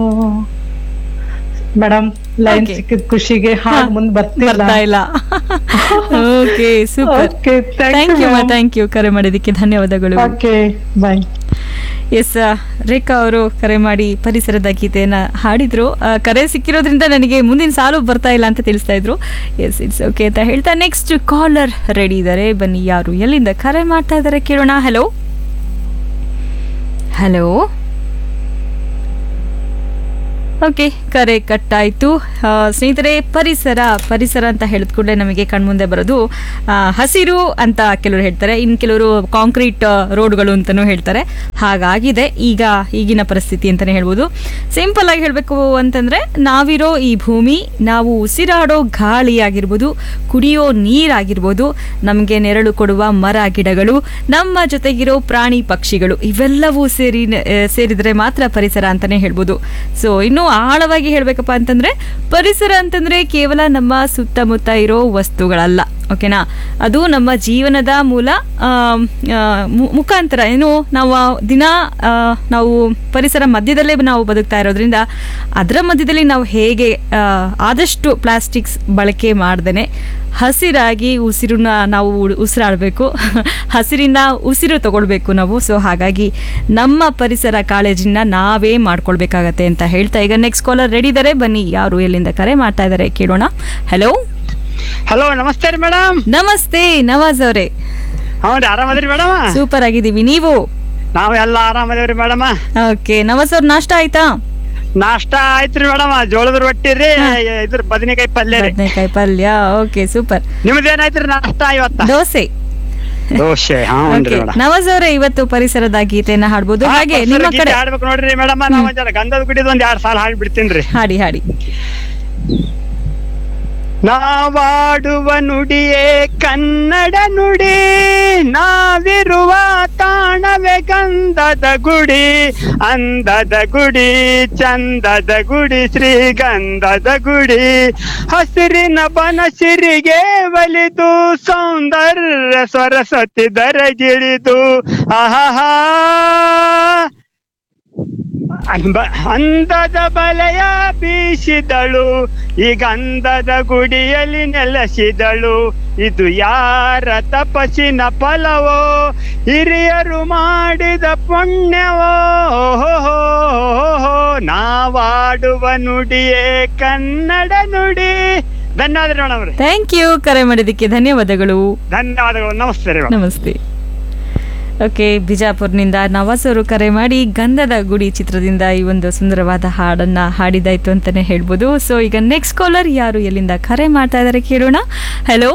Madam line Okay. ಸಿಕ್ಕಿದ ಖುಷಿಗೆ ಹಾಡ್ ಮುಂದ್ ಬರ್ತಿಲ್ಲ ಬರ್ತಾ ಇಲ್ಲ okay super Okay, thank thank you, you ma'am. Thank you ಕರೆ ಮಾಡಿದ್ದಕ್ಕೆ ಧನ್ಯವಾದಗಳು ಓಕೆ ಬಾಯ್ ಎಸ್ ರೇಖಾ ಅವರು ಕರೆ ಮಾಡಿ ಪರಿಸರದ ಗೀತೆಯನ್ನ ಹಾಡಿದ್ರು ಆ, ಕರೆ ಸಿಕ್ಕಿರೋದ್ರಿಂದ ನನಗೆ ಮುಂದಿನ ಸಾಲು ಬರ್ತಾ ಇಲ್ಲ ಅಂತ ತಿಳಿಸ್ತಾ ಇದ್ರು ಎಸ್ ಇಟ್ಸ್ ಓಕೆ ಅಂತ ಹೇಳ್ತಾ ನೆಕ್ಸ್ಟ್ ಕಾಲರ್ ರೆಡಿ ಇದ್ದಾರೆ ಬನ್ನಿ ಯಾರು ಎಲ್ಲಿಂದ ಕರೆ ಮಾಡ್ತಾ ಇದ್ದಾರೆ ಕೇಳೋಣ ಹಲೋ ಹಲೋ ಓಕೆ ಕರೆ ಕಟ್ಟಾಯಿತು ಸ್ನೇಹಿತರೆ ಪರಿಸರ ಪರಿಸರ ಅಂತ ಹೇಳಿದ ಕೂಡಲೇ ನಮಗೆ ಕಣ್ಮುಂದೆ ಬರೋದು ಆ, ಹಸಿರು ಅಂತ ಕೆಲವರು ಹೇಳ್ತಾರೆ ಇನ್ನು ಕೆಲವರು ಕಾಂಕ್ರೀಟ್ ರೋಡ್ಗಳು ಅಂತಲೂ ಹೇಳ್ತಾರೆ ಹಾಗಾಗಿದೆ ಈಗ ಈಗಿನ ಪರಿಸ್ಥಿತಿ ಅಂತಲೇ ಹೇಳ್ಬೋದು ಸಿಂಪಲ್ ಆಗಿ ಹೇಳಬೇಕು ಅಂತಂದರೆ ನಾವಿರೋ ಈ ಭೂಮಿ ನಾವು ಉಸಿರಾಡೋ ಗಾಳಿ ಆಗಿರ್ಬೋದು ಕುಡಿಯೋ ನೀರಾಗಿರ್ಬೋದು ನಮಗೆ ನೆರಳು ಕೊಡುವ ಮರ ಗಿಡಗಳು ನಮ್ಮ ಜೊತೆಗಿರೋ ಪ್ರಾಣಿ ಪಕ್ಷಿಗಳು ಇವೆಲ್ಲವೂ ಸೇರಿ ಆ, ಸೇರಿದರೆ ಮಾತ್ರ ಪರಿಸರ ಅಂತಲೇ ಹೇಳ್ಬೋದು ಸೊ ಇನ್ನು ಆಳವಾಗಿ ಹೇಳಬೇಕಪ್ಪ ಅಂತಂದ್ರೆ ಪರಿಸರ ಅಂತಂದ್ರೆ ಕೇವಲ ನಮ್ಮ ಸುತ್ತಮುತ್ತ ಇರೋ ವಸ್ತುಗಳಲ್ಲ ಓಕೆನಾ ಅದು ನಮ್ಮ ಜೀವನದ ಮೂಲ ಆಮ್, ಆ, ಮು- ಮುಖಾಂತರ ಏನು ನಾವು ಆ ದಿನ ಆ, ನಾವು ಪರಿಸರ ಮಧ್ಯದಲ್ಲೇ ನಾವು ಬದುಕ್ತಾ ಇರೋದ್ರಿಂದ ಅದರ ಮಧ್ಯದಲ್ಲಿ ನಾವು ಹೇಗೆ ಆ, ಆದಷ್ಟು ಪ್ಲಾಸ್ಟಿಕ್ಸ್ ಬಳಕೆ ಮಾಡ್ದೇನೆ ಹಸಿರಾಗಿ ಉಸಿರನ್ನ ನಾವು ಉ- ಉಸಿರಾಡಬೇಕು ಹಸಿರಿನ ಉಸಿರು ತಗೊಳ್ಬೇಕು ನಾವು ಸೊ ಹಾಗಾಗಿ ನಮ್ಮ ಪರಿಸರ ಕಾಳಜಿನ ನಾವೇ ಮಾಡ್ಕೊಳ್ಬೇಕಾಗತ್ತೆ ಅಂತ ಹೇಳ್ತಾ ಈಗ ನೆಕ್ಸ್ಟ್ ಕಾಲರ್ ರೆಡಿ ಇದ್ದಾರೆ ಬನ್ನಿ ಯಾರು ಎಲ್ಲಿಂದ ಕರೆ ಮಾಡ್ತಾ ಇದ್ದಾರೆ ಕೇಳೋಣ ಹಲೋ ಹಲೋ ನಮಸ್ತೆ ರೀ ಮೇಡಮ್ ನಮಸ್ತೆ ನವಾಜ್ ಅವರೇ ಹ್ಞೂ ರೀ ಆರಾಮದ್ರಿ ಮೇಡಮ್ ಸೂಪರ್ ಆಗಿದ್ದೀವಿ ನೀವು ನಾವು ಎಲ್ಲ ಆರಾಮದೇವ್ರಿ ಮೇಡಮ್ ಓಕೆ ನವಾಜ್ ಅವ್ರ ನಾಷ್ಟ ಆಯ್ತಾ ನಾಷ್ಟ ಆಯ್ತ್ರಿ ಮೇಡಮ್ ಜೋಳದ ರೊಟ್ಟಿ ರೀ ಇದ್ರ ಬದನೆಕಾಯಿ ಪಲ್ಯ ರೀ ಬದನೆಕಾಯಿ ಪಲ್ಯ ಓಕೆ ಸೂಪರ್ ನಿಮ್ದು ಏನಾಯ್ತ್ರಿ ನಾಷ್ಟ ಇವತ್ತ ದೋಸೆ ದೋಸೆ ಹ್ಞೂ ಓಕೆ ರೀ ಮೇಡಮ್ ನವಾಜ್ ಅವರೇ ಇವತ್ತು ಪರಿಸರದ ಗೀತೆಯನ್ನ ಹಾಡ್ಬೋದು ಹಾಗೆ ನಿಮ್ಮ ಕಡೆ ಆಡ್ಬೇಕು ನೋಡ್ರಿ ಮೇಡಮ್ ನಾವ್ ಒಂದ್ ಜರ ಗಂಧದ ಗುಡಿದ ಒಂದ್ ಎರಡ್ ಸಾಲ ಹಾಡಿ ಬಿಡ್ತೀನಿ ಹಾಡಿ ಹಾಡಿ ನಾವಾಡುವ ನುಡಿಯೇ ಕನ್ನಡ ನುಡಿ ನಾವಿರುವ ತಾಣವೇ ಗಂಧದ ಗುಡಿ ಅಂದದ ಗುಡಿ ಚಂದದ ಗುಡಿ ಶ್ರೀಗಂಧದ ಗುಡಿ ಹಸಿರಿನ ಬನಸಿರಿಗೆ ಒಲಿದು ಸೌಂದರ್ಯ ಸರಸ್ವತಿ ದರಗಿಳಿದು ಆಹಾ ಅಂಬ- ಅಂದದ ಬಲೆಯ ಬೀಸಿದಳು ಈಗ ಅಂದದ ಗುಡಿಯಲ್ಲಿ ನೆಲೆಸಿದಳು ಇದು ಯಾರ ತಪಸ್ಸಿನ ಫಲವೋ ಹಿರಿಯರು ಮಾಡಿದ ಪುಣ್ಯವೋ ಓಹೋ ನಾವಾಡುವ ನುಡಿಯೇ ಕನ್ನಡ ನುಡಿ ಧನ್ಯವಾದ ಮೇಡಮ್ ರೀ ಥ್ಯಾಂಕ್ ಯು ಕರೆ ಮಾಡಿದ್ದಕ್ಕೆ ಧನ್ಯವಾದಗಳು ಧನ್ಯವಾದಗಳು ನಮಸ್ತೆ ರೀ ಮೇಡಮ್ ನಮಸ್ತೆ ಓಕೆ ಬಿಜಾಪುರ್ನಿಂದ ನವಾಸ್ ಅವರು ಕರೆ ಮಾಡಿ ಗಂಧದ ಗುಡಿ ಚಿತ್ರದಿಂದ ಈ ಒಂದು ಸುಂದರವಾದ ಹಾಡನ್ನ ಹಾಡಿದಾಯ್ತು ಅಂತಾನೆ ಹೇಳ್ಬೋದು ಸೊ ಈಗ ನೆಕ್ಸ್ಟ್ ಕಾಲರ್ ಯಾರು ಎಲ್ಲಿಂದ ಕರೆ ಮಾಡ್ತಾ ಇದ್ದಾರೆ ಕೇಳೋಣ ಹಲೋ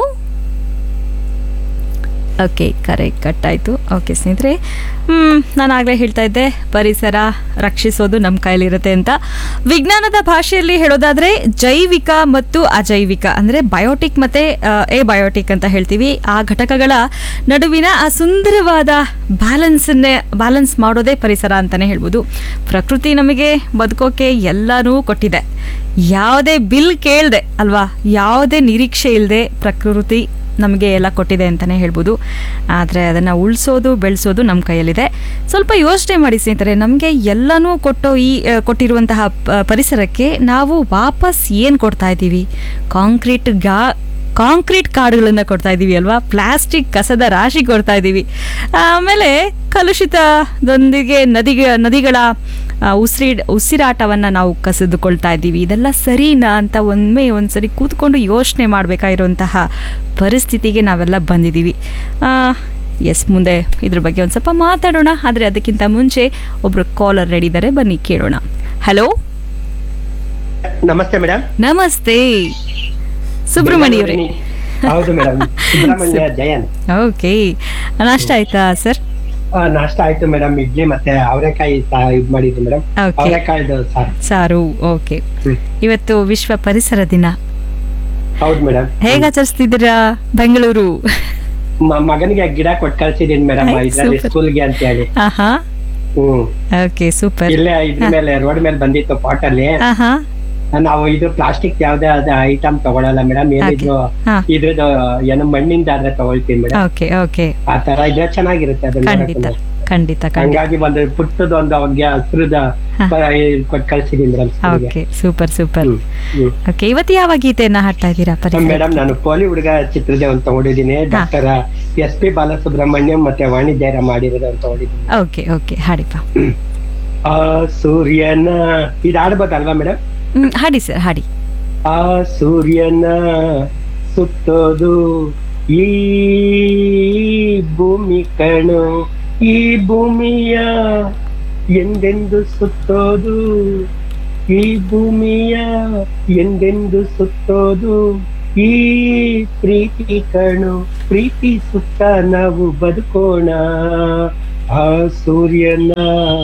ಓಕೆ ಕರೆ ಕಟ್ಟಾಯಿತು ಓಕೆ ಸ್ನೇಹಿತರೆ ಹ್ಮ್, ನಾನು ಆಗಲೇ ಹೇಳ್ತಾ ಇದ್ದೆ ಪರಿಸರ ರಕ್ಷಿಸೋದು ನಮ್ಮ ಕೈಲಿರುತ್ತೆ ಅಂತ ವಿಜ್ಞಾನದ ಭಾಷೆಯಲ್ಲಿ ಹೇಳೋದಾದ್ರೆ ಜೈವಿಕ ಮತ್ತು ಅಜೈವಿಕ ಅಂದರೆ ಬಯೋಟಿಕ್ ಮತ್ತು ಎ ಬಯೋಟಿಕ್ ಅಂತ ಹೇಳ್ತೀವಿ ಆ ಘಟಕಗಳ ನಡುವಿನ ಆ ಸುಂದರವಾದ ಬ್ಯಾಲೆನ್ಸನ್ನೇ ಬ್ಯಾಲೆನ್ಸ್ ಮಾಡೋದೇ ಪರಿಸರ ಅಂತಲೇ ಹೇಳ್ಬೋದು ಪ್ರಕೃತಿ ನಮಗೆ ಬದುಕೋಕೆ ಎಲ್ಲನೂ ಕೊಟ್ಟಿದೆ ಯಾವುದೇ ಬಿಲ್ ಕೇಳದೆ ಅಲ್ವಾ ಯಾವುದೇ ನಿರೀಕ್ಷೆ ಇಲ್ಲದೆ ಪ್ರಕೃತಿ ನಮಗೆ ಎಲ್ಲ ಕೊಟ್ಟಿದೆ ಅಂತಲೇ ಹೇಳ್ಬೋದು ಆದರೆ ಅದನ್ನು ಉಳಿಸೋದು ಬೆಳೆಸೋದು ನಮ್ಮ ಕೈಯಲ್ಲಿದೆ ಸ್ವಲ್ಪ ಯೋಚನೆ ಮಾಡಿ ಸ್ನೇಹಿತರೆ ನಮಗೆ ಎಲ್ಲನೂ ಕೊಟ್ಟೋ ಈ ಆ, ಕೊಟ್ಟಿರುವಂತಹ ಪ- ಪರಿಸರಕ್ಕೆ ನಾವು ವಾಪಸ್ ಏನು ಕೊಡ್ತಾ ಇದ್ದೀವಿ ಕಾಂಕ್ರೀಟ್ ಗಾ ಕಾಂಕ್ರೀಟ್ ಕಾಡುಗಳನ್ನು ಕೊಡ್ತಾ ಇದ್ದೀವಿ ಅಲ್ವಾ ಪ್ಲಾಸ್ಟಿಕ್ ಕಸದ ರಾಶಿ ಕೊಡ್ತಾ ಇದ್ದೀವಿ ಆಮೇಲೆ ಕಲುಷಿತದೊಂದಿಗೆ ನದಿಗೆ ನದಿಗಳ ಆ, ಉಸಿರಿ ಉಸಿರಾಟವನ್ನು ನಾವು ಕಸಿದುಕೊಳ್ತಾ ಇದ್ದೀವಿ ಇದೆಲ್ಲ ಸರಿನಾ ಅಂತ ಒಮ್ಮೆ ಒಂದ್ಸರಿ ಕೂತ್ಕೊಂಡು ಯೋಚನೆ ಮಾಡಬೇಕಾಗಿರುವಂತಹ ಪರಿಸ್ಥಿತಿಗೆ ನಾವೆಲ್ಲ ಬಂದಿದ್ದೀವಿ ಎಸ್ ಮುಂದೆ ಇದ್ರ ಬಗ್ಗೆ ಒಂದು ಸ್ವಲ್ಪ ಮಾತಾಡೋಣ ಆದರೆ ಅದಕ್ಕಿಂತ ಮುಂಚೆ ಒಬ್ರು ಕಾಲರ್ ರೆಡಿ ಇದ್ದಾರೆ ಬನ್ನಿ ಕೇಳೋಣ ಹಲೋ ನಮಸ್ತೆ ಮೇಡಮ್ ನಮಸ್ತೆ ಸುಬ್ರಹ್ಮಣ್ಯ ಅವರೇ ಹೌದು ಮೇಡಮ್ ಸುಬ್ರಹ್ಮಣ್ಯ ಜಯನ್ ಓಕೆ ನಾಷ್ಟ ಆಯ್ತಾ ಸರ್ ಆ, ನಾಷ್ಟ ಆಯ್ತು ಮೇಡಮ್ ಇಡ್ಲಿ ಮತ್ತೆ ಅವರೆಕಾಯಿ ಇದ್ ಮಾಡಿದ್ವಿ ಮೇಡಮ್ Okay. ಅವರೆಕಾಯ್ದು ಸಾರ್ ಸಾರು ಓಕೆ ಹ್ಮ್. ಇವತ್ತು ವಿಶ್ವ ಪರಿಸರ ದಿನ ಹೌದು ಮೇಡಮ್ ಹೇಗೆ ಆಚರಿಸ್ತಿದ್ದೀರಾ ಬೆಂಗಳೂರು ಮಗನಿಗೆ ಗಿಡ ಕೊಟ್ಟು ಕಳ್ಸಿದೀನಿ ಮೇಡಮ್ ಆಯ್ತ್, ಇದ್ರಲ್ಲಿ super. ಸ್ಕೂಲ್ಗೆ ಅಂತ ಹೇಳಿ ಆಹಾ ಹ್ಮ್ ಓಕೆ ಸೂಪರ್ ಇಲ್ಲೇ ಇದ್ರ ಮೇಲೆ ರೋಡ್ ಮೇಲೆ ಬಂದಿತ್ತು ಪಾಟ್ ಅಲ್ಲಿ ಆಹಾ ನಾವು ಇದು ಪ್ಲಾಸ್ಟಿಕ್ ಯಾವ್ದೇ ಐಟಮ್ ತಗೊಳಲ್ಲ ಮೇಡಮ್ ಏನಿದ್ರು ಹಾ. ಇದ್ರದ್ದು ಏನೋ ಮಣ್ಣಿಂದ ಆದ್ರೆ ತಗೊಳ್ತೀವಿ ಮೇಡಮ್ ಓಕೆ ಓಕೆ ಆ ತರ ಇದ್ರೆ ಚೆನ್ನಾಗಿರುತ್ತೆ ಅದನ್ನ ಖಂಡಿತ ಖಂಡಿತ ಖಂಡಿತ ಹಂಗಾಗಿ ಒಂದು ಪುಟ್ಟದ ಒಂದು ಅವ್ರಿಗೆ ಹಸ್ರದ ಹಾ. ಕೊಟ್ಟು ಕಳ್ಸಿದೀನಿ madam okay super super hmm hmm okay ಇವತ್ತು ಯಾವ ಗೀತೆಯನ್ನ ಹಾಡ್ತಾ ಇದ್ದೀರಾ ಪರಿಸರ ಮೇಡಮ್ ನಾನು ಪೋಲಿ ಹುಡುಗ ಚಿತ್ರದ ಒಂದು ತಗೊಂಡಿದ್ದೀನಿ ಡಾಕ್ಟರ್ ಎಸ್ ಪಿ ಬಾಲಸುಬ್ರಹ್ಮಣ್ಯಂ ಮತ್ತೆ ವಾಣಿ ಜಯರಾಮ್ ಮಾಡಿರೋದು ಅಂತ ತಗೊಂಡಿದ್ದೀನಿ ಓಕೆ ಓಕೆ ಹಾಡಿಪ್ಪ ಆ ಸೂರ್ಯನ ಇದು ಆಡ್ಬೋದಲ್ವಾ ಮೇಡಮ್ ಹ್ಮ್ ಹಾಡಿ ಸರ್ ಹಾಡಿ ಆ ಸೂರ್ಯನ ಸುತ್ತೋದು ಈ ಭೂಮಿ ಕಣು ಈ ಭೂಮಿಯ ಎಂದೆಂದು ಸುತ್ತೋದು ಈ ಭೂಮಿಯ ಎಂದೆಂದು ಸುತ್ತೋದು ಈ ಪ್ರೀತಿ ಕಣು ಪ್ರೀತಿ ಸುತ್ತ ನಾವು ಬದುಕೋಣ ಆ ಸೂರ್ಯನ